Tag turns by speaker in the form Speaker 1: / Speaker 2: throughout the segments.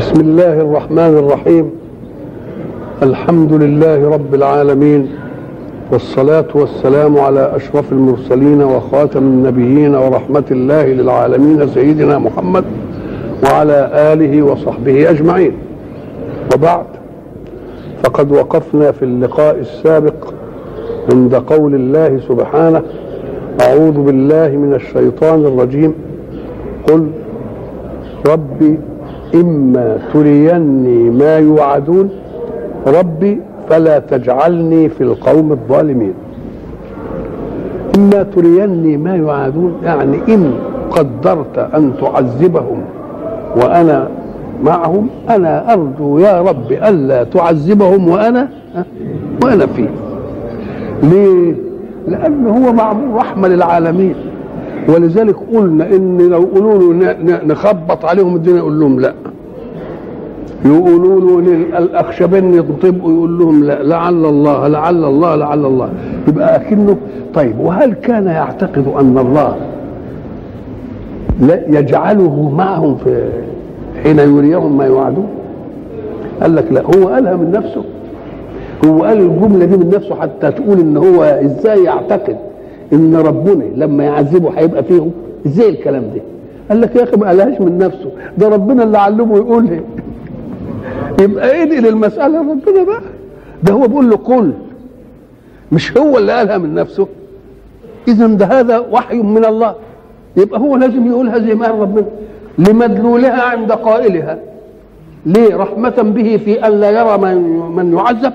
Speaker 1: بسم الله الرحمن الرحيم الحمد لله رب العالمين والصلاة والسلام على أشرف المرسلين وخاتم النبيين ورحمة الله للعالمين سيدنا محمد وعلى آله وصحبه أجمعين وبعد فقد وقفنا في اللقاء السابق عند قول الله سبحانه أعوذ بالله من الشيطان الرجيم قل ربي إما تريني ما يوعدون ربي فلا تجعلني في القوم الظالمين إما تريني ما يوعدون يعني إن قدرت أن تعذبهم وأنا معهم أنا أرجو يا رب ألا تعذبهم وأنا وأنا فيه ليه؟ لأنه هو معمول رحمة للعالمين ولذلك قلنا ان لو قولوا له نخبط عليهم الدنيا يقول لهم لا يقولوا له الاخشبين ينطبقوا يقول لهم لا لعل الله لعل الله لعل الله يبقى اكنه طيب وهل كان يعتقد ان الله لا يجعله معهم في حين يريهم ما يوعدون قال لك لا هو قالها من نفسه هو قال الجمله دي من نفسه حتى تقول ان هو ازاي يعتقد ان ربنا لما يعذبه هيبقى فيهم ازاي الكلام ده قال لك يا اخي ما قالهاش من نفسه ده ربنا اللي علمه يقولها يبقى انقل المساله ربنا بقى ده هو بيقول له قل مش هو اللي قالها من نفسه اذا ده هذا وحي من الله يبقى هو لازم يقولها زي ما قال ربنا لمدلولها عند قائلها ليه رحمة به في أن لا يرى من, من يعذب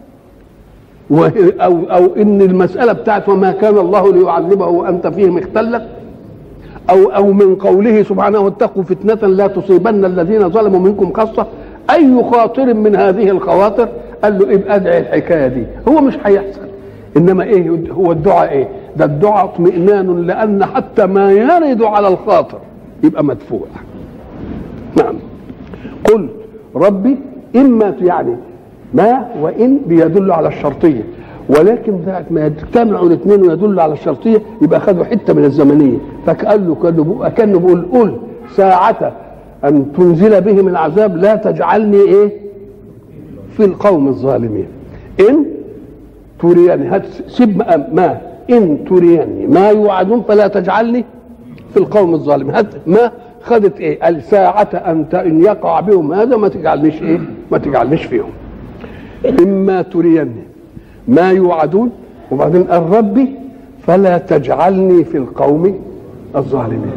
Speaker 1: أو أو إن المسألة بتاعت وما كان الله ليعذبه وأنت فيهم اختلت أو أو من قوله سبحانه واتقوا فتنة لا تصيبن الذين ظلموا منكم خاصة أي خاطر من هذه الخواطر قال له ابقى ادعي الحكاية دي هو مش هيحصل إنما إيه هو الدعاء إيه؟ ده الدعاء اطمئنان لأن حتى ما يرد على الخاطر يبقى مدفوع نعم قل ربي إما يعني ما وان بيدل على الشرطيه ولكن ذات ما يجتمعوا الاثنين ويدل على الشرطيه يبقى خدوا حته من الزمنيه فقال له كانه كانه بيقول قل ساعة أن تنزل بهم العذاب لا تجعلني إيه في القوم الظالمين إن تريني هات سيب ما إن تريني ما يوعدون فلا تجعلني في القوم الظالمين هات ما خدت إيه قال ساعة أنت إن يقع بهم هذا ما تجعلنيش إيه ما تجعلنيش فيهم إما تريني ما يوعدون وبعدين قال ربي فلا تجعلني في القوم الظالمين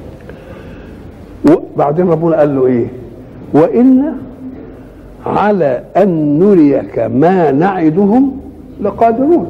Speaker 1: وبعدين ربنا قال له ايه وإن على أن نريك ما نعدهم لقادرون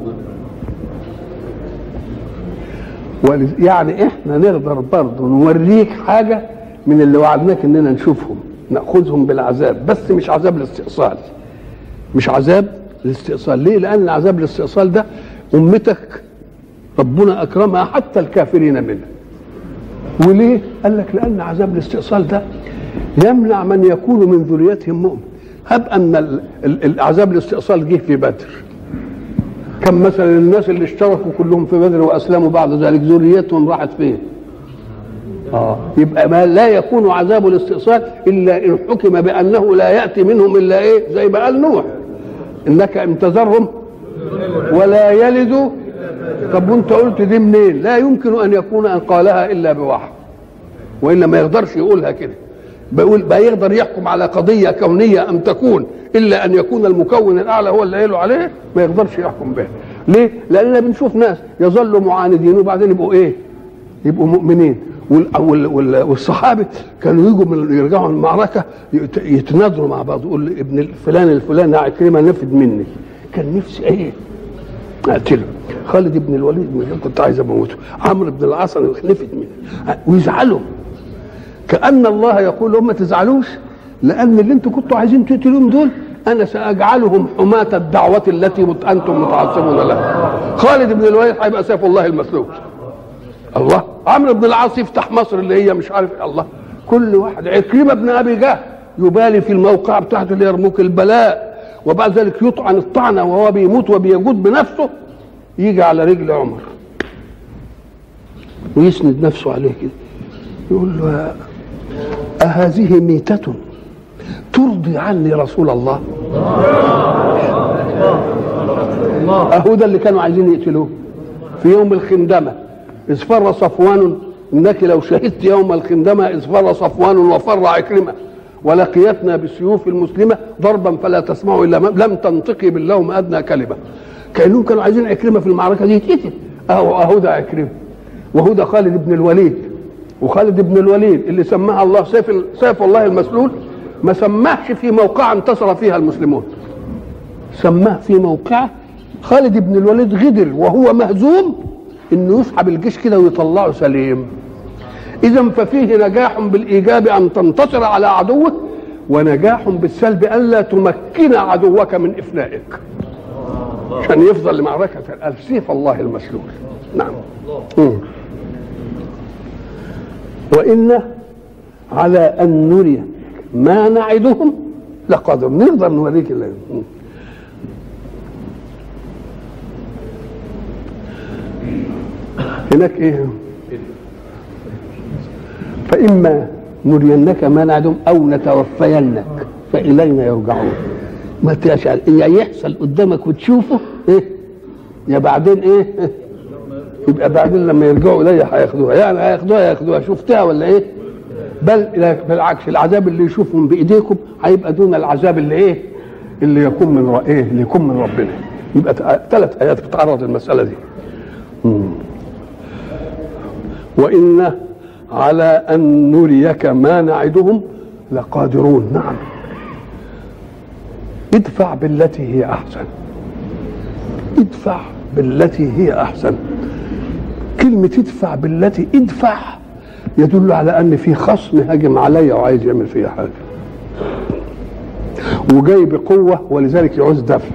Speaker 1: يعني احنا نقدر برضه نوريك حاجة من اللي وعدناك اننا نشوفهم ناخذهم بالعذاب بس مش عذاب الاستئصال مش عذاب الاستئصال ليه لان العذاب الاستئصال ده امتك ربنا اكرمها حتى الكافرين منها وليه قال لك لان عذاب الاستئصال ده يمنع من يكون من ذريتهم مؤمن هب ان العذاب الاستئصال جه في بدر كم مثلا الناس اللي اشتركوا كلهم في بدر واسلموا بعد ذلك ذريتهم راحت فين اه يبقى ما لا يكون عذاب الاستئصال الا ان حكم بانه لا ياتي منهم الا ايه زي ما قال نوح انك ان تذرهم ولا يلدوا طب وانت قلت دي منين لا يمكن ان يكون ان قالها الا بوحي والا ما يقدرش يقولها كده بيقول بقى يقدر يحكم على قضيه كونيه ام تكون الا ان يكون المكون الاعلى هو اللي قايله عليه ما يقدرش يحكم بها ليه لاننا بنشوف ناس يظلوا معاندين وبعدين يبقوا ايه يبقوا مؤمنين والصحابه كانوا يجوا من يرجعوا من المعركه يتناظروا مع بعض يقول ابن الفلان الفلاني عكرمه نفد مني كان نفسي ايه اقتله خالد بن الوليد بن كنت عايز اموته عمرو بن العاص نفد مني ويزعلوا كان الله يقول لهم ما تزعلوش لان اللي انتم كنتوا عايزين تقتلوهم دول انا ساجعلهم حماة الدعوه التي انتم متعصبون لها خالد بن الوليد هيبقى سيف الله المسلول الله عمرو بن العاص يفتح مصر اللي هي مش عارف الله كل واحد عكرمه بن ابي جهل يبالي في الموقع بتاعته اللي يرموك البلاء وبعد ذلك يطعن الطعنه وهو بيموت وبيجود بنفسه يجي على رجل عمر ويسند نفسه عليه كده يقول له أهذه ميتة ترضي عني رسول الله اهو ده اللي كانوا عايزين يقتلوه في يوم الخندمه اذ فر صفوان انك لو شهدت يوم الخندمه اذ فر صفوان وفر عكرمه ولقيتنا بالسيوف المسلمه ضربا فلا تسمعوا الا ما لم تنطقي باللوم ادنى كلمه كانهم كانوا عايزين عكرمه في المعركه دي يتقتل اهو اهو ده عكرمه وهو ده خالد بن الوليد وخالد بن الوليد اللي سماها الله سيف سيف الله المسلول ما سماهش في موقع انتصر فيها المسلمون سماه في موقعه خالد بن الوليد غدر وهو مهزوم انه يسحب الجيش كده ويطلعه سليم اذا ففيه نجاح بالايجاب ان تنتصر على عدوك ونجاح بالسلب الا تمكن عدوك من افنائك عشان يفضل لمعركه السيف الله المسلول نعم مم. وإن على أن نري ما نعدهم لقادر نقدر نوريك اللي. هناك ايه فإما نرينك ما نعدهم أو نتوفينك فإلينا يرجعون ما تشعر يا يحصل قدامك وتشوفه ايه يا بعدين ايه يبقى بعدين لما يرجعوا الي هياخدوها يعني هياخدوها ياخدوها شفتها ولا ايه بل بالعكس العذاب اللي يشوفهم بايديكم هيبقى دون العذاب اللي ايه اللي يكون من ايه اللي يكون من ربنا يبقى ثلاث ايات بتعرض المساله دي مم. وان على ان نريك ما نعدهم لقادرون نعم ادفع بالتي هي احسن ادفع بالتي هي احسن كلمة ادفع بالتي ادفع يدل على ان في خصم هاجم عليا وعايز يعمل فيها حاجة وجاي بقوة ولذلك يعوز دفع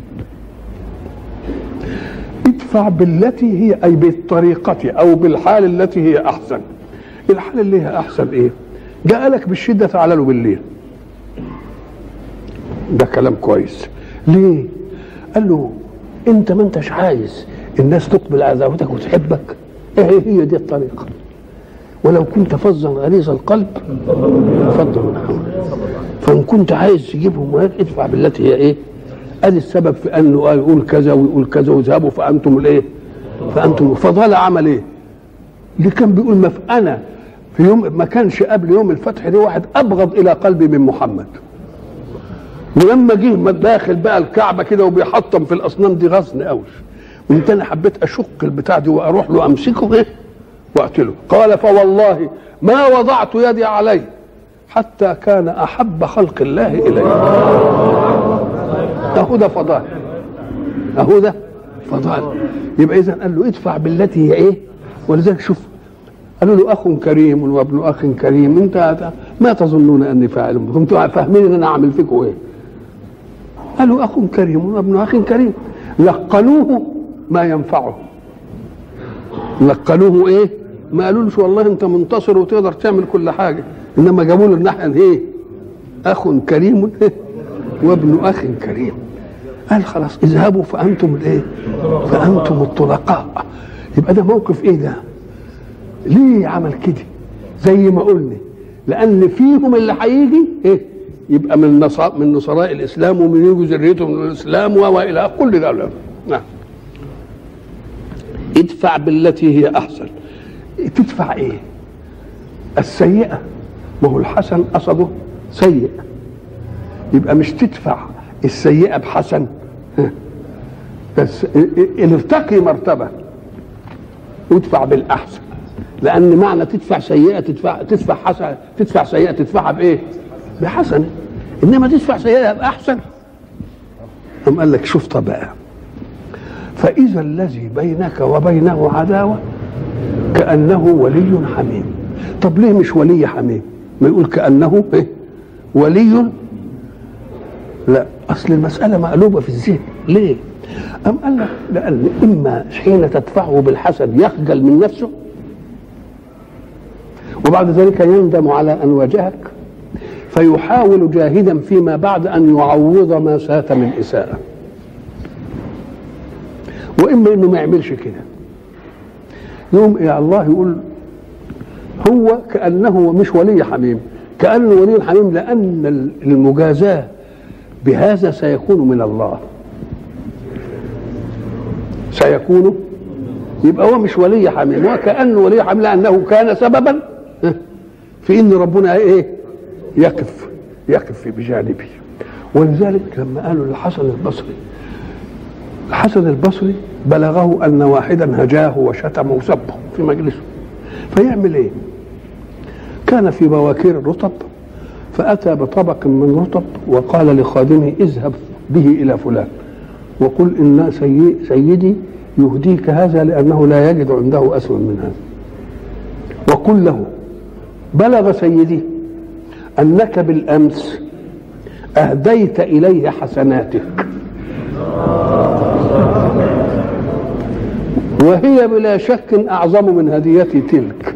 Speaker 1: ادفع بالتي هي اي بالطريقة او بالحال التي هي احسن الحال اللي هي احسن ايه جاء لك بالشدة تعالى له بالليل ده كلام كويس ليه قال له انت ما انتش عايز الناس تقبل على دعوتك وتحبك ايه هي دي الطريقه ولو كنت فظا غليظ القلب فضل من حولك فان كنت عايز تجيبهم وهيك ادفع بالتي هي ايه ادي السبب في انه يقول كذا ويقول كذا وذهبوا فانتم الايه فانتم فضل عمل ايه اللي كان بيقول ما انا في يوم ما كانش قبل يوم الفتح دي واحد ابغض الى قلبي من محمد ولما جه داخل بقى الكعبه كده وبيحطم في الاصنام دي غصن قوي وانت انا حبيت اشق البتاع دي واروح له امسكه ايه واقتله قال فوالله ما وضعت يدي عليه حتى كان احب خلق الله الي اهو ده فضائل اهو ده فضائل يبقى اذا قال له ادفع بالتي هي ايه ولذلك شوف قالوا له اخ كريم وابن اخ كريم انت ما تظنون اني فاعل كنتم فاهمين ان انا اعمل فيكم ايه قالوا اخ كريم وابن اخ كريم لقنوه ما ينفعه لقنوه ايه ما قالولوش والله انت منتصر وتقدر تعمل كل حاجه انما جابوا له الناحيه ايه اخ كريم وابن اخ كريم قال خلاص اذهبوا فانتم الايه فانتم الطلقاء يبقى ده موقف ايه ده ليه عمل كده زي ما قلنا لان فيهم اللي هيجي ايه يبقى من نصا من نصراء الاسلام ومن يجوا ذريتهم من الاسلام والى كل ده نعم ادفع بالتي هي احسن تدفع ايه السيئه ما هو الحسن قصده سيء يبقى مش تدفع السيئه بحسن بس ارتقي مرتبه وادفع بالاحسن لان معنى تدفع سيئه تدفع تدفع حسن تدفع سيئه تدفعها بايه؟ بحسنه انما تدفع سيئه باحسن قام قال لك شوف بقى فاذا الذي بينك وبينه عداوه كانه ولي حميم طب ليه مش ولي حميم ما يقول كانه إيه؟ ولي لا اصل المساله مقلوبه في الذهن ليه أم قال لك لأن إما حين تدفعه بالحسد يخجل من نفسه وبعد ذلك يندم على أن واجهك فيحاول جاهدا فيما بعد أن يعوض ما سات من إساءة وإما إنه ما يعملش كده يوم يا الله يقول هو كأنه مش ولي حميم كانه ولي حميم لان المجازاه بهذا سيكون من الله سيكون يبقى هو مش ولي حميم هو كانه ولي حميم لانه كان سببا في ان ربنا ايه يقف يقف بجانبه ولذلك لما قالوا للحسن البصري الحسن البصري بلغه ان واحدا هجاه وشتمه وسبه في مجلسه فيعمل ايه كان في بواكير الرطب فاتى بطبق من رطب وقال لخادمه اذهب به الى فلان وقل ان سي سيدي يهديك هذا لانه لا يجد عنده اسوأ من هذا وقل له بلغ سيدي انك بالامس اهديت اليه حسناتك وهي بلا شك اعظم من هديتي تلك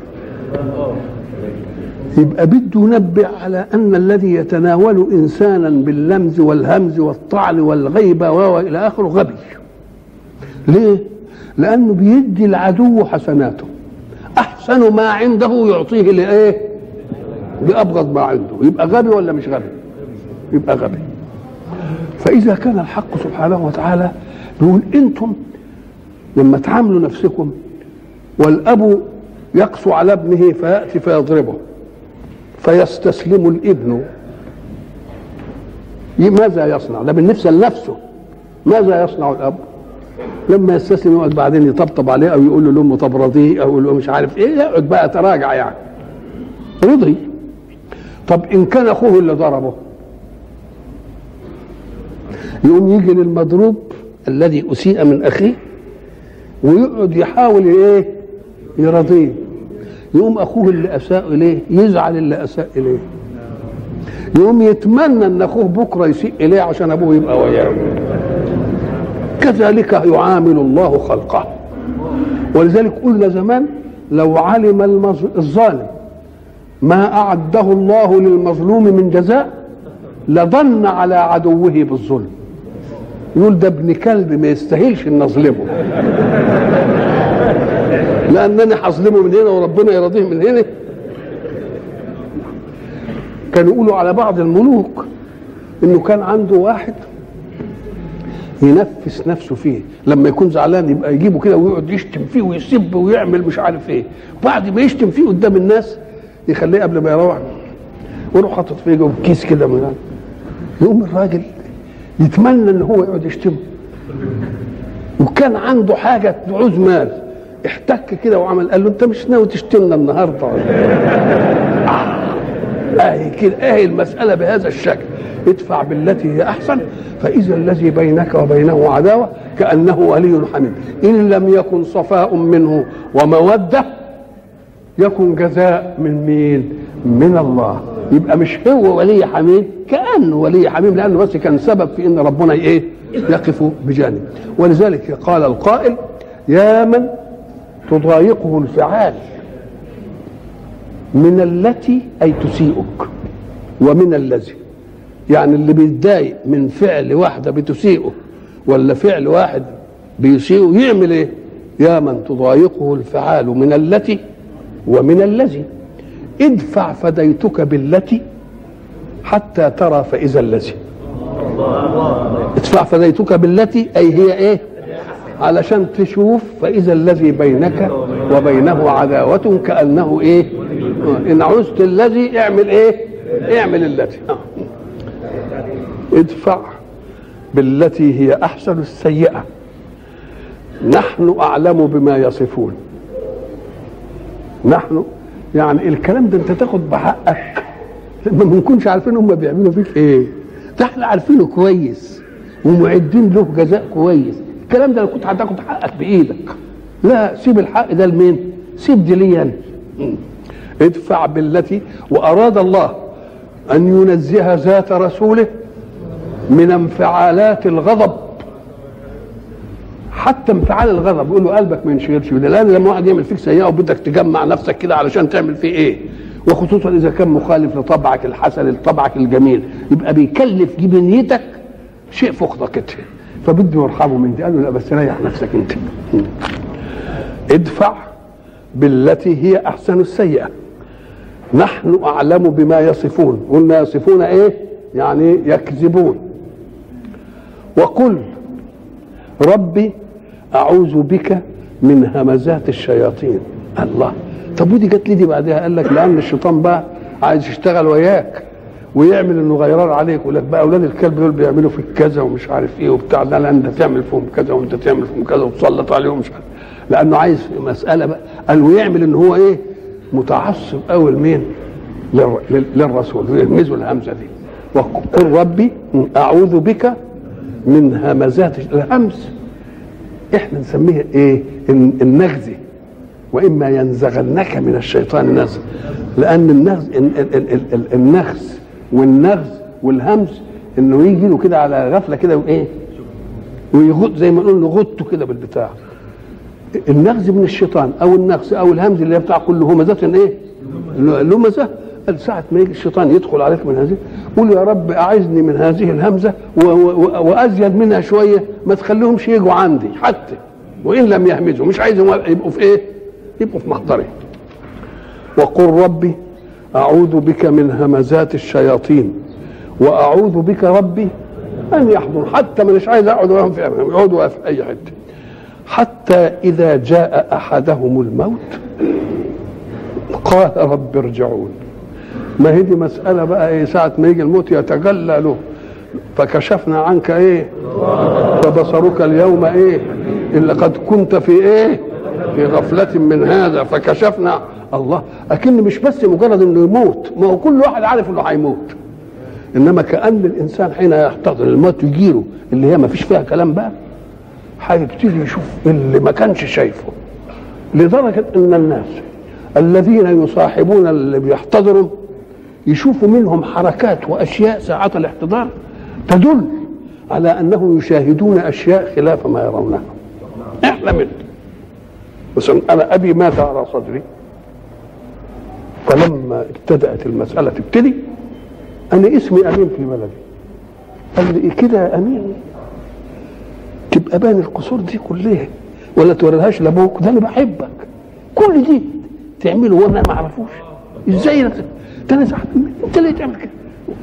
Speaker 1: يبقى بده ينبه على ان الذي يتناول انسانا باللمز والهمز والطعن والغيبه والى اخره غبي ليه لانه بيدي العدو حسناته احسن ما عنده يعطيه لايه لابغض ما عنده يبقى غبي ولا مش غبي يبقى غبي فاذا كان الحق سبحانه وتعالى بيقول انتم لما تعاملوا نفسكم والاب يقسو على ابنه فياتي فيضربه فيستسلم الابن ماذا يصنع ده بالنفس لنفسه ماذا يصنع الاب لما يستسلم يقعد بعدين يطبطب عليه او يقول له لامه طب رضيه او يقول له مش عارف ايه يقعد بقى تراجع يعني رضي طب ان كان اخوه اللي ضربه يقوم يجي للمضروب الذي اسيء من اخيه ويقعد يحاول ايه يرضيه يقوم اخوه اللي اساء اليه يزعل اللي اساء اليه يقوم يتمنى ان اخوه بكره يسيء اليه عشان ابوه يبقى وياه كذلك يعامل الله خلقه ولذلك قلنا زمان لو علم الظالم ما اعده الله للمظلوم من جزاء لظن على عدوه بالظلم يقول ده ابن كلب ما يستاهلش ان اظلمه لانني هظلمه من هنا وربنا يرضيه من هنا كانوا يقولوا على بعض الملوك انه كان عنده واحد ينفس نفسه فيه لما يكون زعلان يبقى يجيبه كده ويقعد يشتم فيه ويسب ويعمل مش عارف ايه بعد ما يشتم فيه قدام الناس يخليه قبل ما يروح ويروح حاطط فيه جوه كيس كده من يقوم الراجل يتمنى ان هو يقعد يشتمه وكان عنده حاجه تعوز مال احتك كده وعمل قال له انت مش ناوي تشتمنا النهارده ولا آه. اهي كده اهي المساله بهذا الشكل ادفع بالتي هي احسن فاذا الذي بينك وبينه عداوه كانه ولي حميم ان لم يكن صفاء منه وموده يكن جزاء من مين من الله يبقى مش هو ولي حميم كانه ولي حميم لانه بس كان سبب في ان ربنا ايه يقف بجانب ولذلك قال القائل يا من تضايقه الفعال من التي اي تسيئك ومن الذي يعني اللي بيتضايق من فعل واحده بتسيئه ولا فعل واحد بيسيئه يعمل ايه يا من تضايقه الفعال من التي ومن الذي ادفع فديتك بالتي حتى ترى فإذا الذي ادفع فديتك بالتي أي هي إيه علشان تشوف فإذا الذي بينك وبينه عداوة كأنه إيه إن عزت الذي اعمل إيه اعمل التي ادفع بالتي هي أحسن السيئة نحن أعلم بما يصفون نحن يعني الكلام ده انت تاخد بحقك لما ما نكونش عارفين هم بيعملوا فيك ايه ده احنا عارفينه كويس ومعدين له جزاء كويس الكلام ده لو كنت هتاخد حقك بايدك لا سيب الحق ده لمين سيب دي لي ادفع بالتي واراد الله ان ينزه ذات رسوله من انفعالات الغضب حتى انفعال الغضب يقول له قلبك ما ينشغلش بده لان لما واحد يعمل فيك سيئه وبدك تجمع نفسك كده علشان تعمل فيه ايه وخصوصا اذا كان مخالف لطبعك الحسن لطبعك الجميل يبقى بيكلف جبنيتك شيء فوق كده فبده يرحمه من دي قال له لا بس ريح نفسك انت ادفع بالتي هي احسن السيئه نحن اعلم بما يصفون قلنا يصفون ايه يعني يكذبون وقل ربي اعوذ بك من همزات الشياطين الله طب ودي جت لي دي بعدها قال لك لان الشيطان بقى عايز يشتغل وياك ويعمل انه غيران عليك يقول لك بقى اولاد الكلب دول بيعملوا فيك كذا ومش عارف ايه وبتاع لا لا انت تعمل فيهم كذا وانت تعمل فيهم كذا وتسلط عليهم مش عارف لانه عايز مساله بقى قال ويعمل ان هو ايه متعصب قوي لمين؟ للر- لل- للرسول ويهمزوا الهمزه دي وقل ربي اعوذ بك من همزات الهمز احنا نسميها ايه؟ الن- النغزي واما ينزغنك من الشيطان نزغ لان النغز ال- ال- ال- ال- ال- النغز والنغز والهمز انه يجي له كده على غفله كده وايه ويغط زي ما نقول نغطه كده بالبتاع النغز من الشيطان او النغز او الهمز اللي هي بتاع كل همزه ايه اللمزه قال ساعة ما يجي الشيطان يدخل عليك من هذه قول يا رب أعذني من هذه الهمزة و- و- وأزيد منها شوية ما تخليهمش يجوا عندي حتى وإن لم يهمزوا مش عايزهم يبقوا في إيه؟ يبقوا في محضري وقل ربي أعوذ بك من همزات الشياطين وأعوذ بك ربي أن يحضر حتى مش عايز أقعد وهم في يقعدوا في أي حتة حتى إذا جاء أحدهم الموت قال رب ارجعون ما هي دي مسألة بقى إيه ساعة ما يجي الموت يتجلى له فكشفنا عنك إيه فبصرك اليوم إيه إلا قد كنت في إيه في غفلة من هذا فكشفنا الله أكن مش بس مجرد إنه يموت ما هو كل واحد عارف إنه هيموت إنما كأن الإنسان حين يحتضر الموت يجيله اللي هي ما فيش فيها كلام بقى هيبتدي يشوف اللي ما كانش شايفه لدرجة أن الناس الذين يصاحبون اللي بيحتضروا يشوفوا منهم حركات وأشياء ساعة الاحتضار تدل على أنهم يشاهدون أشياء خلاف ما يرونها إحنا منه بس أنا أبي مات على صدري فلما ابتدأت المسألة تبتدي أنا اسمي أمين في بلدي قال لي كده يا أمين تبقى بان القصور دي كلها ولا توريلهاش لابوك ده انا بحبك كل دي تعمله وانا ما اعرفوش ازاي ده انا زعلان منك. انت ليه تعمل كده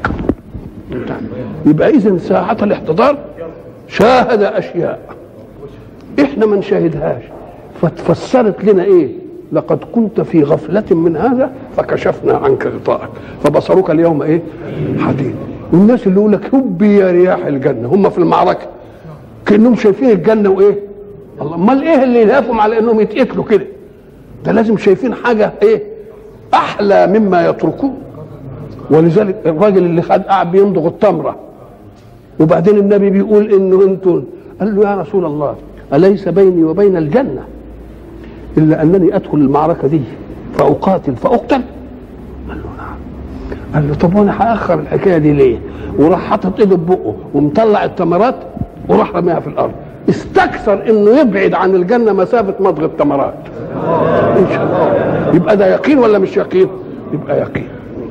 Speaker 1: يبقى اذا ساعة الاحتضار شاهد اشياء احنا ما نشاهدهاش فتفسرت لنا ايه لقد كنت في غفلة من هذا فكشفنا عنك غطاءك فبصرك اليوم ايه حديد والناس اللي يقول لك هبي يا رياح الجنة هم في المعركة كانهم شايفين الجنه وايه الله امال ايه اللي يلهفهم على انهم يتقتلوا كده ده لازم شايفين حاجه ايه احلى مما يتركون ولذلك الراجل اللي خد قاعد بيمضغ التمره وبعدين النبي بيقول انه انتم قال له يا رسول الله اليس بيني وبين الجنه الا انني ادخل المعركه دي فاقاتل فاقتل قال له نعم قال له طب وانا هاخر الحكايه دي ليه؟ وراح حاطط ايده في بقه ومطلع التمرات وراح رميها في الارض استكثر انه يبعد عن الجنه مسافه مضغ التمرات ان شاء الله يبقى ده يقين ولا مش يقين؟ يبقى يقين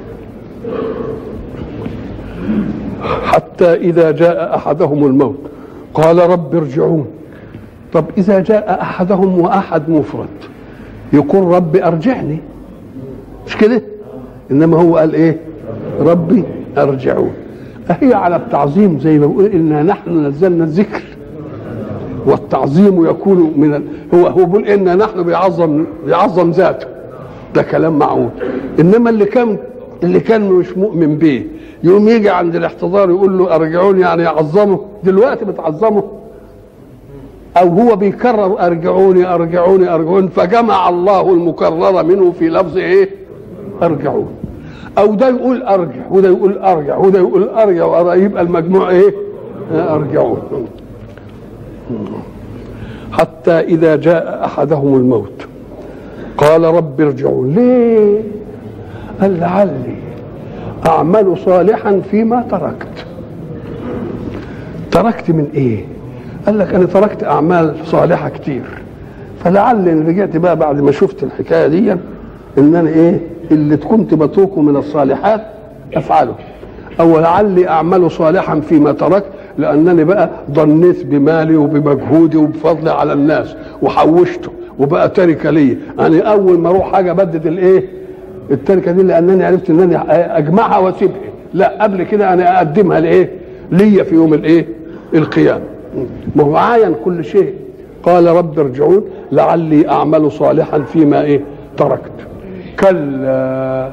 Speaker 1: حتى اذا جاء احدهم الموت قال رب ارجعون طب اذا جاء احدهم واحد مفرد يقول رب ارجعني مش كده انما هو قال ايه ربي ارجعون هي على التعظيم زي ما بقول انا نحن نزلنا الذكر والتعظيم يكون من ال... هو هو بيقول انا نحن بيعظم بيعظم ذاته ده كلام معقول انما اللي كان اللي كان مش مؤمن به يقوم يجي عند الاحتضار يقول له ارجعون يعني يعظمه دلوقتي بتعظمه او هو بيكرر ارجعوني ارجعوني ارجعوني فجمع الله المكرر منه في لفظ ايه ارجعون او ده يقول ارجع وده يقول ارجع وده يقول ارجع وأرجع يبقى المجموع ايه ارجعون حتى اذا جاء احدهم الموت قال رب ارجعون ليه قال لعلي اعمل صالحا فيما تركت تركت من ايه قال لك انا تركت اعمال صالحه كتير فلعل ان رجعت بقى بعد ما شفت الحكايه دي ان انا ايه اللي كنت بتركه من الصالحات افعله او لعلي اعمل صالحا فيما تركت لانني بقى ضنيت بمالي وبمجهودي وبفضلي على الناس وحوشته وبقى تركه لي يعني اول ما اروح حاجه بدد الايه التركه دي لانني عرفت انني اجمعها واسيبها لا قبل كده انا اقدمها لايه ليا في يوم الايه القيامه ما هو عاين كل شيء قال رب ارجعون لعلي اعمل صالحا فيما ايه تركت كلا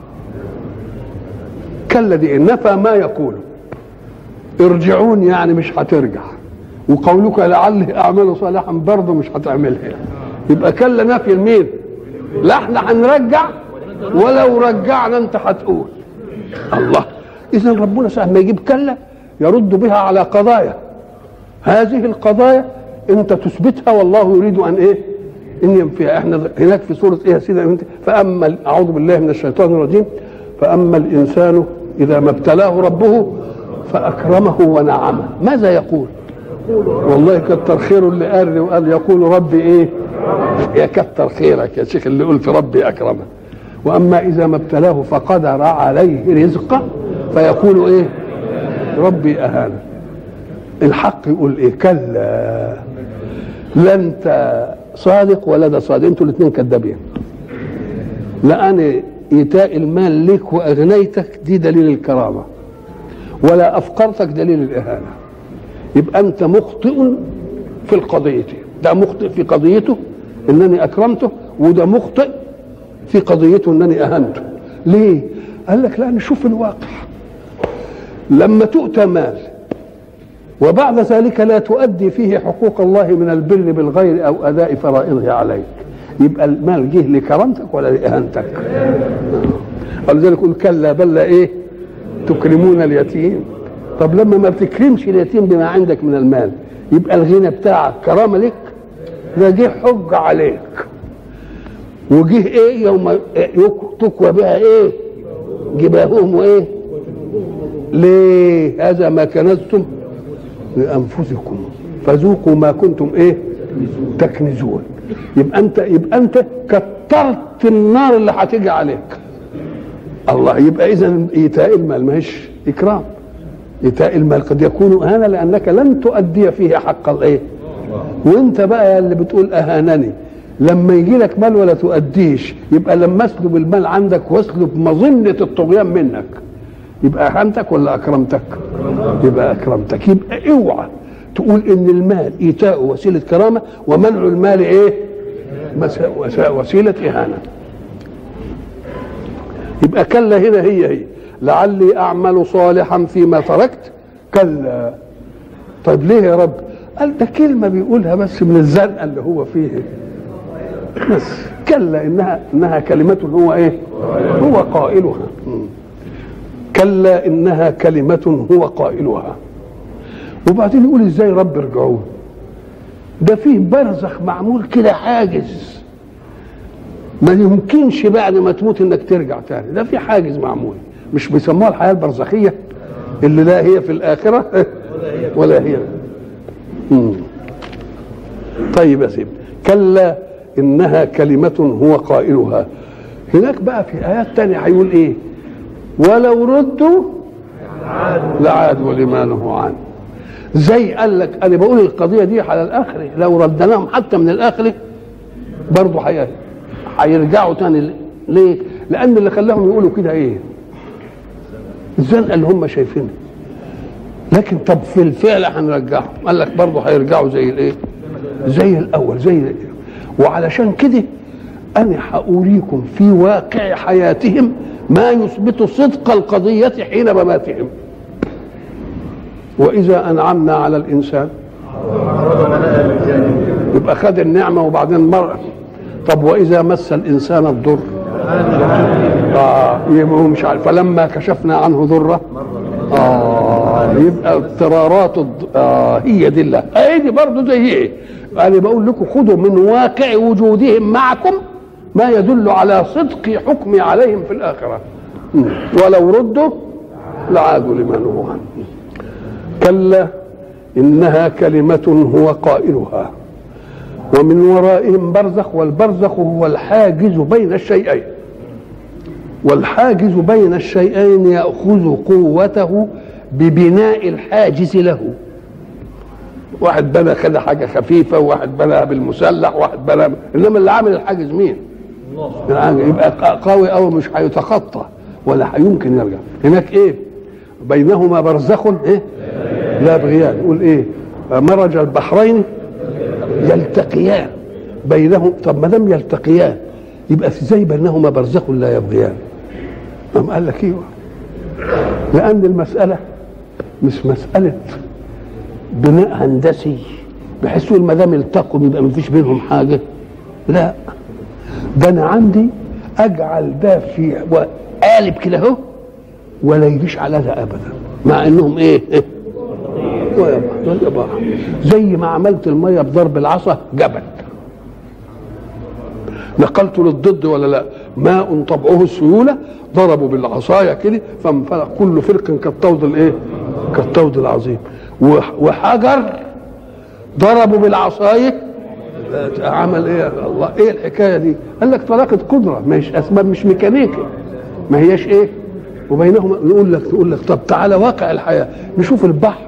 Speaker 1: كلا دي نفى ما يقول ارجعون يعني مش هترجع وقولك لعلي اعمل صالحا برضه مش هتعملها يبقى كلا نفي المين لا احنا هنرجع ولو رجعنا انت هتقول الله اذا ربنا ساعه ما يجيب كلا يرد بها على قضايا هذه القضايا انت تثبتها والله يريد ان ايه ان ينفيها احنا هناك في سوره ايه يا سيدي انت فاما اعوذ بالله من الشيطان الرجيم فاما الانسان اذا ما ابتلاه ربه فاكرمه ونعمه ماذا يقول والله كتر خيره اللي قال وقال يقول ربي ايه يا كتر خيرك يا شيخ اللي يقول في ربي اكرمه واما اذا ما ابتلاه فقدر عليه رزقه فيقول ايه ربي اهانه الحق يقول ايه كلا لا انت صادق ولا ده صادق انتوا الاثنين كذابين لا انا ايتاء المال لك واغنيتك دي دليل الكرامه ولا افقرتك دليل الاهانه يبقى انت مخطئ في القضيه ده مخطئ في قضيته انني اكرمته وده مخطئ في قضيته انني اهنته ليه قال لك لا نشوف الواقع لما تؤتى مال وبعد ذلك لا تؤدي فيه حقوق الله من البر بالغير او اداء فرائضه عليك يبقى المال جه لكرامتك ولا لاهانتك ولذلك يقول كلا بل لا ايه تكرمون اليتيم طب لما ما بتكرمش اليتيم بما عندك من المال يبقى الغنى بتاعك كرامه لك ده جه حج عليك وجه ايه يوم تكوى بها ايه جباههم وايه ليه هذا ما كنزتم لانفسكم فذوقوا ما كنتم ايه تكنزون يبقى انت يبقى انت كترت النار اللي هتيجي عليك الله يبقى اذا ايتاء المال ماهيش اكرام ايتاء المال قد يكون اهانه لانك لن تؤدي فيه حق الايه وانت بقى اللي بتقول اهانني لما يجي لك مال ولا تؤديش يبقى لما اسلب المال عندك واسلب مظنه الطغيان منك يبقى اهانتك ولا اكرمتك يبقى اكرمتك يبقى اوعى تقول ان المال ايتاء وسيله كرامه ومنع المال ايه وسيله اهانه يبقى كلا هنا هي هي لعلي اعمل صالحا فيما تركت كلا طيب ليه يا رب قال ده كلمه بيقولها بس من الزنقه اللي هو فيه بس كلا انها انها كلمه هو ايه هو قائلها كلا انها كلمه هو قائلها وبعدين يقول ازاي رب ارجعون ده فيه برزخ معمول كده حاجز ما يمكنش بعد ما تموت انك ترجع تاني ده في حاجز معمول مش بيسموها الحياه البرزخيه اللي لا هي في الاخره ولا هي مم. طيب يا سيدي كلا انها كلمه هو قائلها هناك بقى في ايات تانية هيقول ايه ولو ردوا لعادوا لما نهوا عنه زي قال لك انا بقول القضيه دي على الاخره لو ردناهم حتى من الاخره برضه هيرجعوا تاني ليه؟ لان اللي خلاهم يقولوا كده ايه؟ الزنقه اللي هم شايفينها لكن طب في الفعل هنرجعهم قال لك برضه هيرجعوا زي الايه؟ زي الاول زي الأول. وعلشان كده انا هأريكم في واقع حياتهم ما يثبت صدق القضية حين مماتهم وإذا أنعمنا على الإنسان يبقى خد النعمة وبعدين مر طب وإذا مس الإنسان الضر آه يبقى هو مش عارف فلما كشفنا عنه ضره آه يبقى اضطرارات الض... آه هي دي الله هي دي برضه زي ايه انا بقول لكم خذوا من واقع وجودهم معكم ما يدل على صدق حكمي عليهم في الآخرة ولو ردوا لعادوا لما نهوا عنه كلا إنها كلمة هو قائلها ومن ورائهم برزخ والبرزخ هو الحاجز بين الشيئين والحاجز بين الشيئين يأخذ قوته ببناء الحاجز له واحد بنى كده حاجة خفيفة وواحد بنى بالمسلح واحد بنى إنما اللي عامل الحاجز مين؟ يبقى قوي قوي مش هيتخطى ولا هيمكن يرجع هناك ايه بينهما برزخ ايه لا بغيان يقول ايه مرج البحرين يلتقيان بينهم طب ما دام يلتقيان يبقى ازاي بينهما برزخ لا يبغيان قام قال لك ايوه لان المساله مش مساله بناء هندسي بحيث يقول ما دام التقوا يبقى ما فيش بينهم حاجه لا ده انا عندي اجعل ده في قالب كده اهو ولا يجيش على ده ابدا مع انهم ايه, إيه؟ زي ما عملت الميه بضرب العصا جبل نقلت للضد ولا لا ماء طبعه السيولة ضربوا بالعصاية كده فانفلق كل فرق كالطود الايه كالطود العظيم وحجر ضربوا بالعصاية عمل ايه الله ايه الحكايه دي قال لك طلاقه قدره مش اسباب مش ميكانيكي ما هياش ايه وبينهما يقول لك تقول لك طب تعالى واقع الحياه نشوف البحر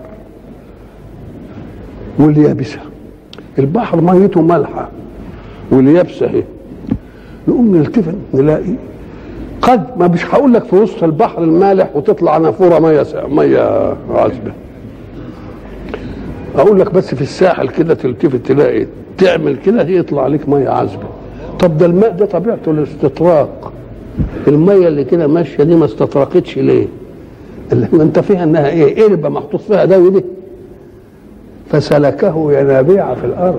Speaker 1: واليابسه البحر ميته مالحه واليابسه اهي نقوم نلتفت نلاقي قد ما مش هقول لك في وسط البحر المالح وتطلع نافوره ميه ميه عذبه اقول لك بس في الساحل كده تلتفت تلاقي تعمل كده يطلع لك ميه عذبه طب ده الماء ده طبيعته الاستطراق الميه اللي كده ماشيه دي ما استطرقتش ليه؟ اللي ما انت فيها انها ايه؟ قربه محطوط فيها ده ودي فسلكه ينابيع في الارض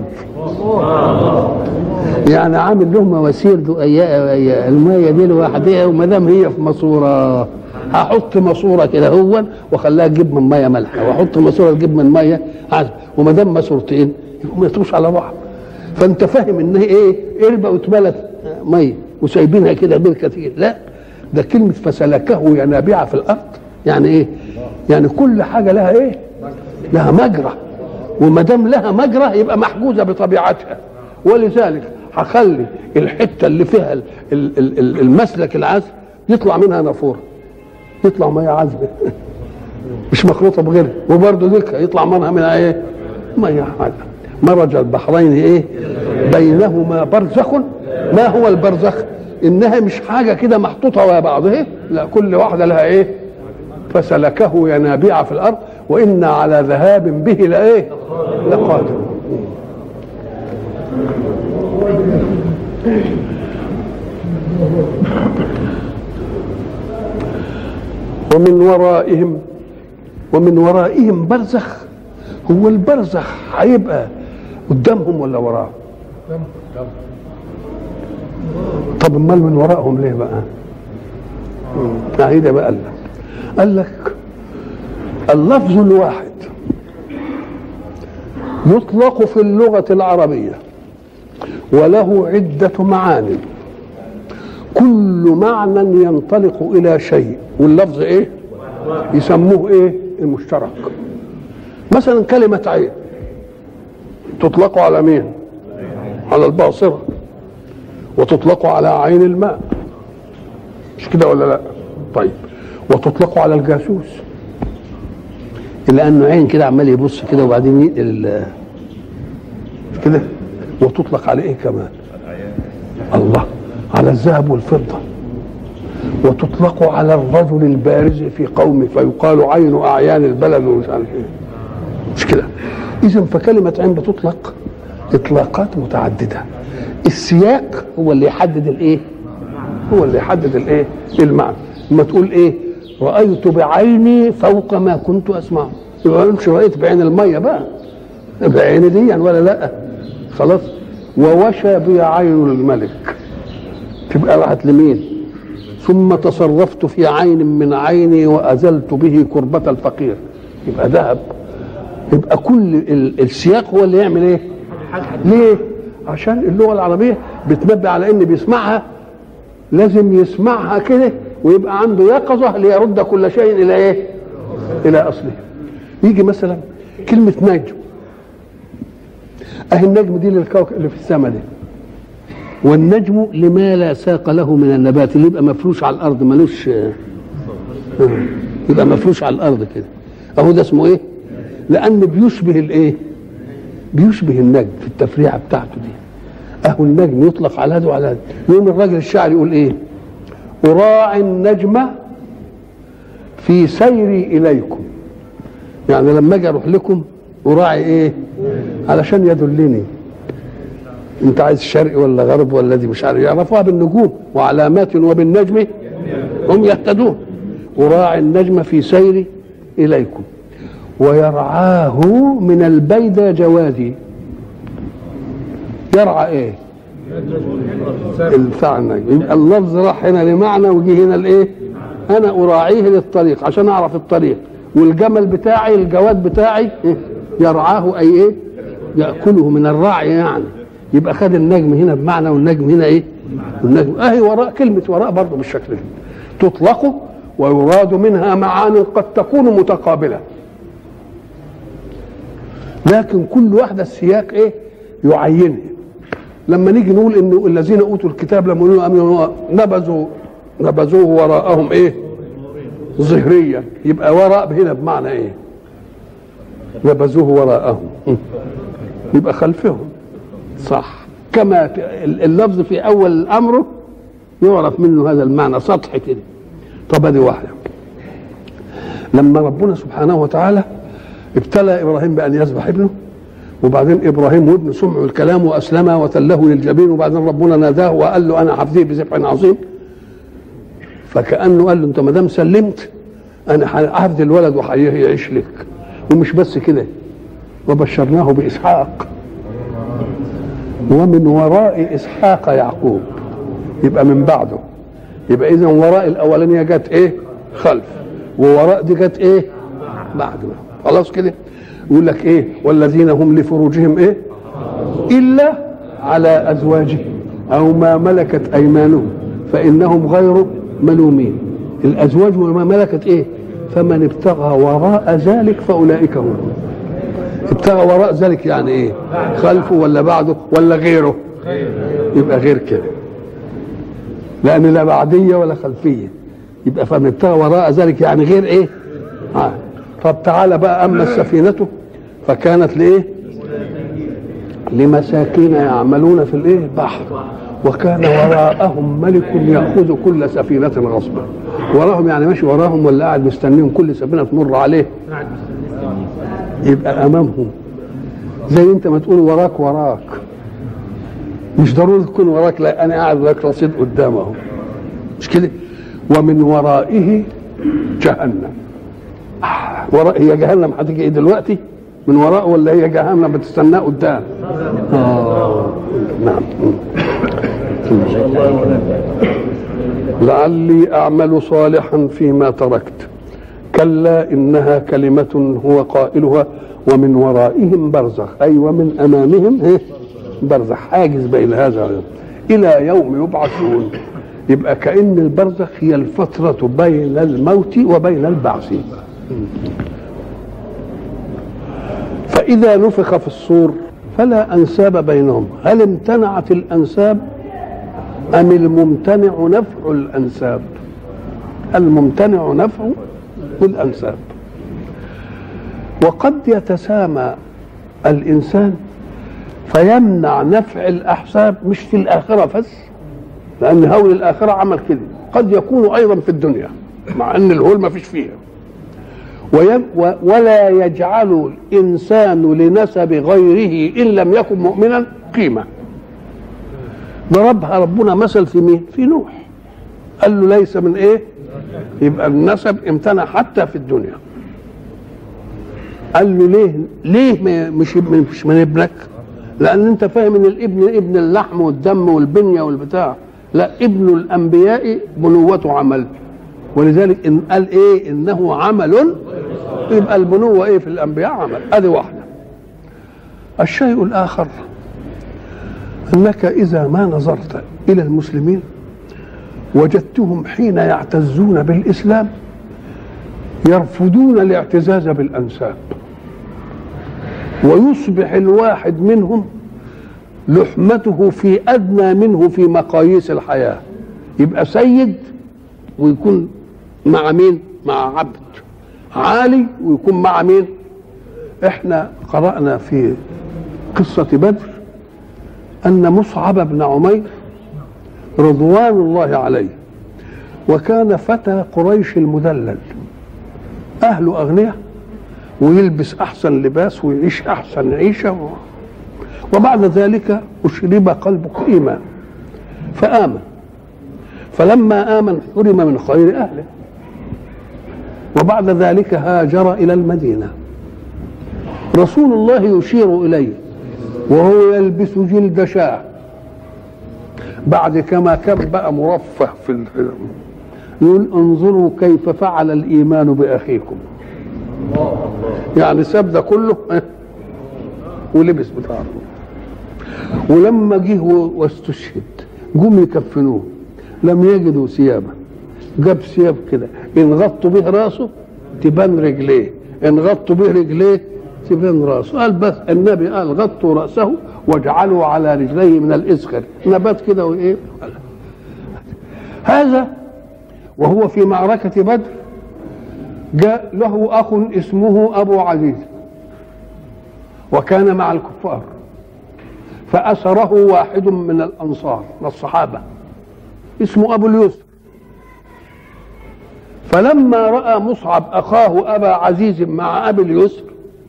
Speaker 1: يعني عامل له مواسير دقيقه الميه دي لوحدها وما دام هي في ماسوره هحط ماسوره كده هو واخليها تجيب من ميه مالحه واحط ماسوره تجيب من ميه عذبه وما دام ماسورتين يبقوا ما يطوش على بعض فانت فاهم ان هي ايه قربه واتملت ميه وسايبينها كده بين كتير لا ده كلمه فسلكه ينابيع في الارض يعني ايه يعني كل حاجه لها ايه لها مجرى وما دام لها مجرى يبقى محجوزه بطبيعتها ولذلك هخلي الحته اللي فيها المسلك العذب يطلع منها نافوره يطلع ميه عذبه مش مخلوطه بغيرها وبرضه دكه يطلع منها منها ايه ميه عذبه مرج البحرين ايه بينهما برزخ ما هو البرزخ انها مش حاجه كده محطوطه ويا بعضها لا كل واحده لها ايه فسلكه ينابيع في الارض وانا على ذهاب به لايه لقادر ومن ورائهم ومن ورائهم برزخ هو البرزخ هيبقى قدامهم ولا وراهم طب امال من وراءهم ليه بقى ده بقى قال لك قال لك اللفظ الواحد يطلق في اللغة العربية وله عدة معاني كل معنى ينطلق إلى شيء واللفظ إيه؟ يسموه إيه؟ المشترك مثلا كلمة عين تطلق على مين؟ على الباصرة وتطلق على عين الماء مش كده ولا لا؟ طيب وتطلق على الجاسوس إلا أنه عين كده عمال يبص كده وبعدين ينقل كده وتطلق على إيه كمان؟ الله على الذهب والفضة وتطلق على الرجل البارز في قومه فيقال عين أعيان البلد ومش عارف إيه مش كده إذا فكلمة عين بتطلق إطلاقات متعددة السياق هو اللي يحدد الإيه؟ هو اللي يحدد الإيه؟ المعنى لما تقول إيه؟ رأيت بعيني فوق ما كنت أسمعه يبقى مش رأيت بعين المية بقى بعين دي يعني ولا لا خلاص ووشى بي عين الملك تبقى راحت لمين ثم تصرفت في عين من عيني وأزلت به كربة الفقير يبقى ذهب يبقى كل السياق هو اللي يعمل ايه ليه عشان اللغة العربية بتنبه على ان بيسمعها لازم يسمعها كده ويبقى عنده يقظة ليرد كل شيء إلى إيه؟ إلى أصله. يجي مثلا كلمة نجم. أهي النجم دي للكوكب اللي في السماء دي. والنجم لما لا ساق له من النبات اللي يبقى مفروش على الأرض ملوش يبقى مفروش على الأرض كده. أهو ده اسمه إيه؟ لأن بيشبه الإيه؟ بيشبه النجم في التفريعة بتاعته دي. اهو النجم يطلق على هذا وعلى هذا يوم الراجل الشاعر يقول ايه اراعي النجم في سيري اليكم يعني لما اجي اروح لكم اراعي ايه علشان يدلني انت عايز شرق ولا غرب ولا دي مش عارف يعرفوها بالنجوم وعلامات وبالنجم هم يهتدون اراعي النجم في سيري اليكم ويرعاه من البيدى جوادي يرعى ايه الفعل النجم يبقى اللفظ راح هنا لمعنى وجي هنا الايه انا اراعيه للطريق عشان اعرف الطريق والجمل بتاعي الجواد بتاعي إيه؟ يرعاه اي ايه ياكله من الرعي يعني يبقى خد النجم هنا بمعنى والنجم هنا ايه النجم اهي وراء كلمه وراء برضه بالشكل ده تطلق ويراد منها معاني قد تكون متقابله لكن كل واحده السياق ايه يعينها لما نيجي نقول ان الذين اوتوا الكتاب لما يقولوا امنوا نبذوا نبذوه وراءهم ايه ظهريا يبقى وراء هنا بمعنى ايه نبذوه وراءهم يبقى خلفهم صح كما اللفظ في اول الامر يعرف منه هذا المعنى سطح كده طب ادي واحده لما ربنا سبحانه وتعالى ابتلى ابراهيم بان يذبح ابنه وبعدين ابراهيم وابنه سمعوا الكلام واسلما وتله للجبين وبعدين ربنا ناداه وقال له انا حفظيه بذبح عظيم فكانه قال له انت ما دام سلمت انا هحفظ الولد وهيعيش لك ومش بس كده وبشرناه باسحاق ومن وراء اسحاق يعقوب يبقى من بعده يبقى اذا وراء الاولانيه جت ايه خلف ووراء دي جت ايه بعد خلاص كده يقول لك ايه والذين هم لفروجهم ايه الا على ازواجهم او ما ملكت ايمانهم فانهم غير ملومين الازواج وما ملكت ايه فمن ابتغى وراء ذلك فاولئك هم ابتغى وراء ذلك يعني ايه خلفه ولا بعده ولا غيره يبقى غير كده لان لا بعديه ولا خلفيه يبقى فمن ابتغى وراء ذلك يعني غير ايه آه. طب تعالى بقى اما السفينه فكانت لايه لمساكين يعملون في الايه البحر وكان وراءهم ملك ياخذ كل سفينه غصبا وراهم يعني ماشي وراهم ولا قاعد مستنيهم كل سفينه تمر عليه يبقى امامهم زي انت ما تقول وراك وراك مش ضروري تكون وراك لا انا قاعد لك رصيد قدامه مش كده ومن ورائه جهنم وراء هي جهنم هتيجي ايه دلوقتي من وراء ولا هي جهنم بتستناه قدام آه. نعم لعلي اعمل صالحا فيما تركت كلا انها كلمه هو قائلها ومن ورائهم برزخ اي ومن امامهم إيه؟ برزخ حاجز بين هذا الى يوم يبعثون يبقى كأن البرزخ هي الفترة بين الموت وبين البعث فإذا نفخ في الصور فلا أنساب بينهم هل امتنعت الأنساب أم الممتنع نفع الأنساب الممتنع نفع الأنساب وقد يتسامى الإنسان فيمنع نفع الأحساب مش في الآخرة بس لأن هول الآخرة عمل كده قد يكون أيضا في الدنيا مع أن الهول ما فيش فيها ويم ولا يجعل الإنسان لنسب غيره إن لم يكن مؤمنا قيمة ضربها ربنا مثل في مين؟ في نوح قال له ليس من ايه؟ يبقى النسب امتنع حتى في الدنيا قال له ليه؟ ليه مش مش من ابنك؟ لأن أنت فاهم إن الابن ابن اللحم والدم والبنية والبتاع لا ابن الانبياء بنوته عمل ولذلك ان قال ايه انه عمل يبقى البنوه ايه في الانبياء عمل ادي واحده الشيء الاخر انك اذا ما نظرت الى المسلمين وجدتهم حين يعتزون بالاسلام يرفضون الاعتزاز بالانساب ويصبح الواحد منهم لحمته في ادنى منه في مقاييس الحياه يبقى سيد ويكون مع مين مع عبد عالي ويكون مع مين احنا قرانا في قصه بدر أن مصعب بن عمير رضوان الله عليه وكان فتى قريش المدلل أهله أغنياء ويلبس أحسن لباس ويعيش أحسن عيشة وبعد ذلك أشرب قلبه إيمان فآمن فلما آمن حرم من خير أهله وبعد ذلك هاجر إلى المدينة رسول الله يشير إليه وهو يلبس جلد شاه بعد كما كان بقى مرفه في الحلم يقول انظروا كيف فعل الإيمان بأخيكم يعني ساب ده كله ولبس بتاعه ولما جه واستشهد جم يكفنوه لم يجدوا ثيابا جاب ثياب كده ان غطوا به راسه تبان رجليه ان غطوا به رجليه تبان راسه قال بس النبي قال غطوا راسه واجعلوا على رجليه من الازخر نبات كده وايه هذا وهو في معركة بدر جاء له أخ اسمه أبو عزيز وكان مع الكفار فأسره واحد من الأنصار من الصحابة اسمه أبو اليسر فلما رأى مصعب أخاه أبا عزيز مع أبي اليسر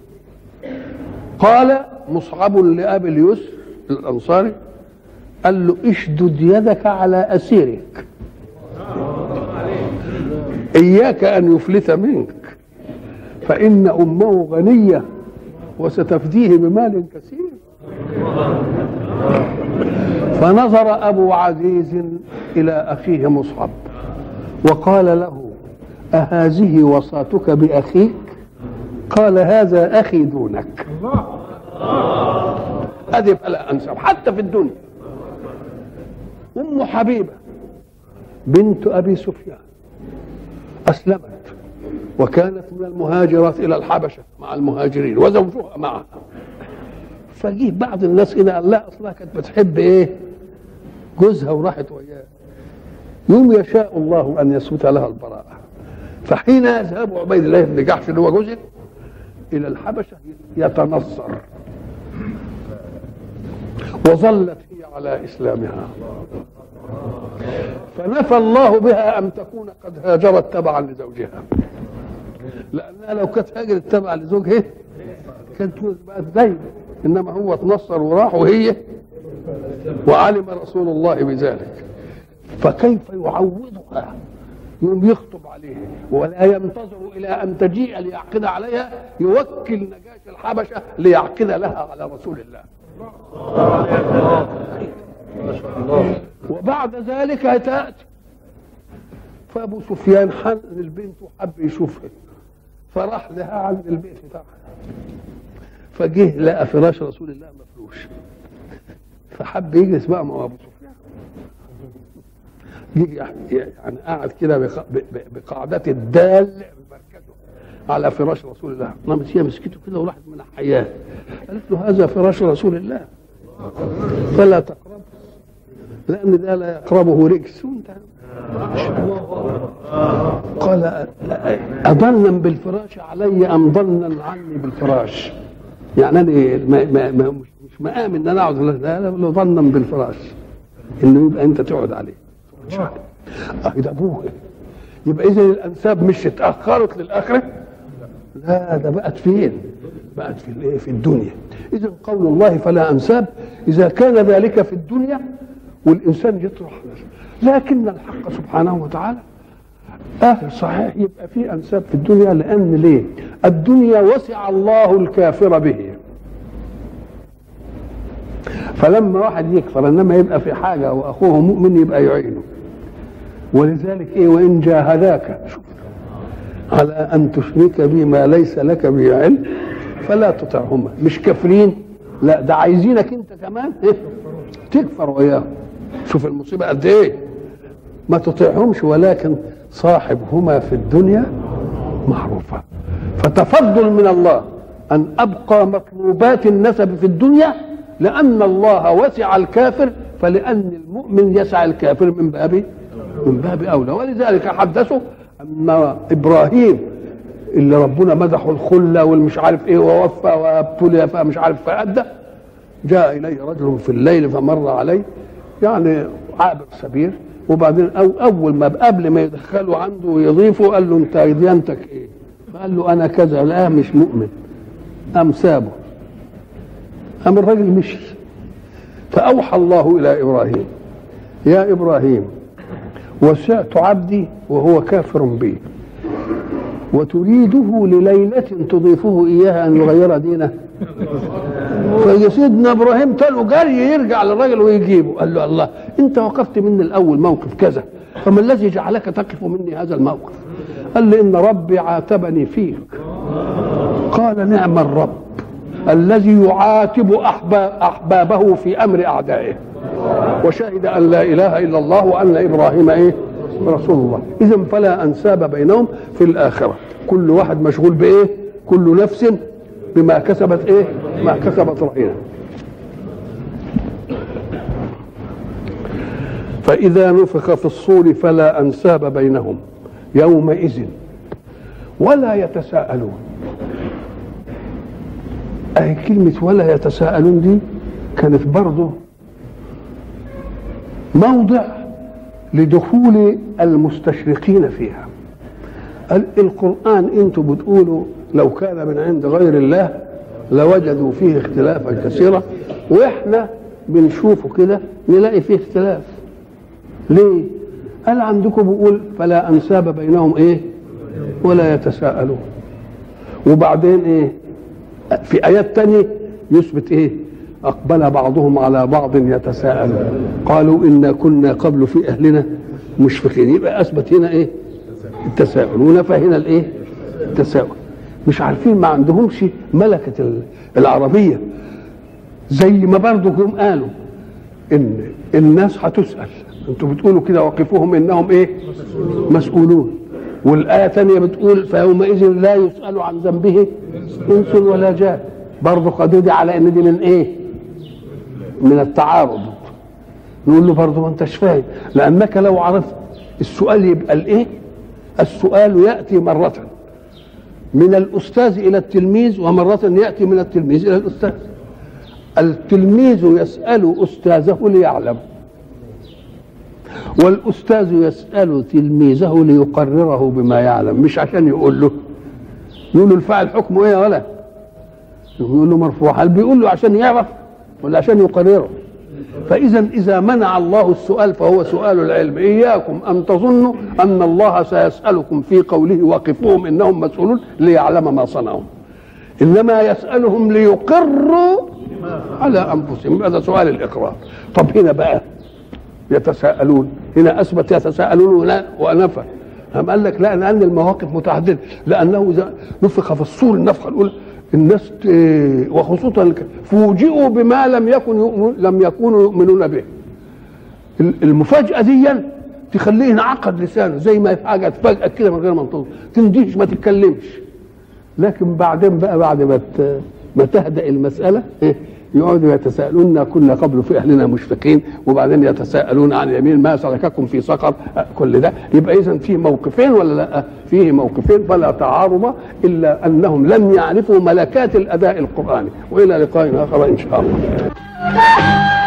Speaker 1: قال مصعب لأبي اليسر الأنصاري قال له اشدد يدك على أسيرك إياك أن يفلت منك فإن أمه غنية وستفديه بمال كثير فنظر أبو عزيز إلى أخيه مصعب وقال له أهذه وصاتك بأخيك قال هذا أخي دونك هذه فلا أنسب حتى في الدنيا أم حبيبة بنت أبي سفيان أسلمت وكانت من المهاجرات إلى الحبشة مع المهاجرين وزوجها معها فجيه بعض الناس كده قال لا أصلها كانت بتحب إيه جوزها وراحت وياه يوم يشاء الله أن يثبت لها البراءة فحين يذهب عبيد الله بن جحش اللي هو جوزها إلى الحبشة يتنصر وظلت هي على إسلامها فنفى الله بها أن تكون قد هاجرت تبعا لزوجها لأنها لو كانت هاجرت تبعا لزوجها كانت بقت زي إنما هو تنصر وراح وهي وعلم رسول الله بذلك فكيف يعوضها يوم يخطب عليها ولا ينتظر الى ان تجيء ليعقد عليها يوكل نجاش الحبشه ليعقد لها على رسول الله وبعد ذلك تاتي فابو سفيان حن البنت وحب يشوفها فراح لها عند البيت بتاعها فجه لقى فراش رسول الله مفروش فحب يجلس بقى مع ابو سفيان جه يعني قاعد كده بقاعدة الدال بمركزه على فراش رسول الله نامت هي مسكته كده وراحت من حياه قالت له هذا فراش رسول الله فلا تقرب لان ده لا يقربه رجس وانت قال أضنا بالفراش علي أم ضنا عني بالفراش يعني أنا ما ما ما مش مش مقام إن أنا أقعد لا لو ضنا بالفراش إنه يبقى أنت تقعد عليه اه ده ابوه يبقى اذا الانساب مش اتاخرت للاخره لا ده بقت فين بقت في الايه في الدنيا اذا قول الله فلا انساب اذا كان ذلك في الدنيا والانسان يطرح لكن الحق سبحانه وتعالى اه صحيح يبقى في انساب في الدنيا لان ليه الدنيا وسع الله الكافر به فلما واحد يكفر انما يبقى في حاجه واخوه مؤمن يبقى يعينه ولذلك ايه وان جاهداك شوف على ان تشرك بي ما ليس لك به علم فلا تطعهما مش كافرين لا ده عايزينك انت كمان إيه؟ تكفر وياهم شوف المصيبه قد ايه ما تطيعهمش ولكن صاحبهما في الدنيا معروفه فتفضل من الله ان ابقى مطلوبات النسب في الدنيا لان الله وسع الكافر فلان المؤمن يسع الكافر من باب من باب اولى ولذلك حدثوا ان ابراهيم اللي ربنا مدحه الخله والمش عارف ايه ووفى وابتلي فمش عارف فادى جاء اليه رجل في الليل فمر عليه يعني عابر سبيل وبعدين أو اول ما قبل ما يدخله عنده ويضيفه قال له انت ديانتك ايه؟ فقال له انا كذا لا مش مؤمن قام سابه قام الراجل مشي فاوحى الله الى ابراهيم يا ابراهيم وسعت عبدي وهو كافر بي وتريده لليلة تضيفه إياها أن يغير دينه فسيدنا إبراهيم تلو جري يرجع للراجل ويجيبه قال له الله أنت وقفت مني الأول موقف كذا فما الذي جعلك تقف مني هذا الموقف قال لي إن ربي عاتبني فيك قال نعم الرب الذي يعاتب أحباب أحبابه في أمر أعدائه وشهد أن لا إله إلا الله وأن إبراهيم إيه رسول الله إذا فلا أنساب بينهم في الآخرة كل واحد مشغول بإيه كل نفس بما كسبت إيه ما كسبت رهينة فإذا نفخ في الصور فلا أنساب بينهم يومئذ ولا يتساءلون أي كلمة ولا يتساءلون دي كانت برضه موضع لدخول المستشرقين فيها القرآن انتم بتقولوا لو كان من عند غير الله لوجدوا فيه اختلافا كثيرا واحنا بنشوفه كده نلاقي فيه اختلاف ليه قال عندكم بيقول فلا انساب بينهم ايه ولا يتساءلون وبعدين ايه في ايات تانية يثبت ايه اقبل بعضهم على بعض يتساءلون قالوا انا كنا قبل في اهلنا مشفقين يبقى اثبت هنا ايه التساؤل ونفى هنا الايه التساؤل مش عارفين ما عندهمش ملكه العربيه زي ما برضه هم قالوا ان الناس هتسال انتوا بتقولوا كده وقفوهم انهم ايه مسؤولون والآية ثانية بتقول فيومئذ لا يسأل عن ذنبه إنس ولا جان برضه خدوا دي على إن دي من إيه؟ من التعارض نقول له برضه ما أنتش فاهم لأنك لو عرفت السؤال يبقى الإيه؟ السؤال يأتي مرة من الأستاذ إلى التلميذ ومرة يأتي من التلميذ إلى الأستاذ التلميذ يسأل أستاذه ليعلم والاستاذ يسال تلميذه ليقرره بما يعلم مش عشان يقول له يقول له الفاعل حكمه ايه ولا يقول له مرفوع هل بيقول له عشان يعرف ولا عشان يقرره فاذا اذا منع الله السؤال فهو سؤال العلم اياكم ان تظنوا ان الله سيسالكم في قوله وقفوهم انهم مسؤولون ليعلم ما صنعوا انما يسالهم ليقروا على انفسهم هذا سؤال الاقرار طب هنا بقى يتساءلون هنا اثبت يتساءلون ونفى أم قال لك لا لان المواقف متعدده لانه اذا نفخ في الصور النفخه الاولى الناس وخصوصا فوجئوا بما لم يكن لم يكونوا يؤمنون به المفاجاه دي تخليه انعقد لسانه زي ما حاجه تفاجئك كده من غير منطق تندهش ما تتكلمش لكن بعدين بقى بعد ما ما تهدأ المساله يقعدوا يتساءلون كنا قبل في اهلنا مشفقين وبعدين يتساءلون عن اليمين ما سلككم في سقر كل ده يبقى اذا فيه موقفين ولا لا؟ فيه موقفين فلا تعارض الا انهم لم يعرفوا ملكات الاداء القراني والى لقاء اخر ان شاء الله.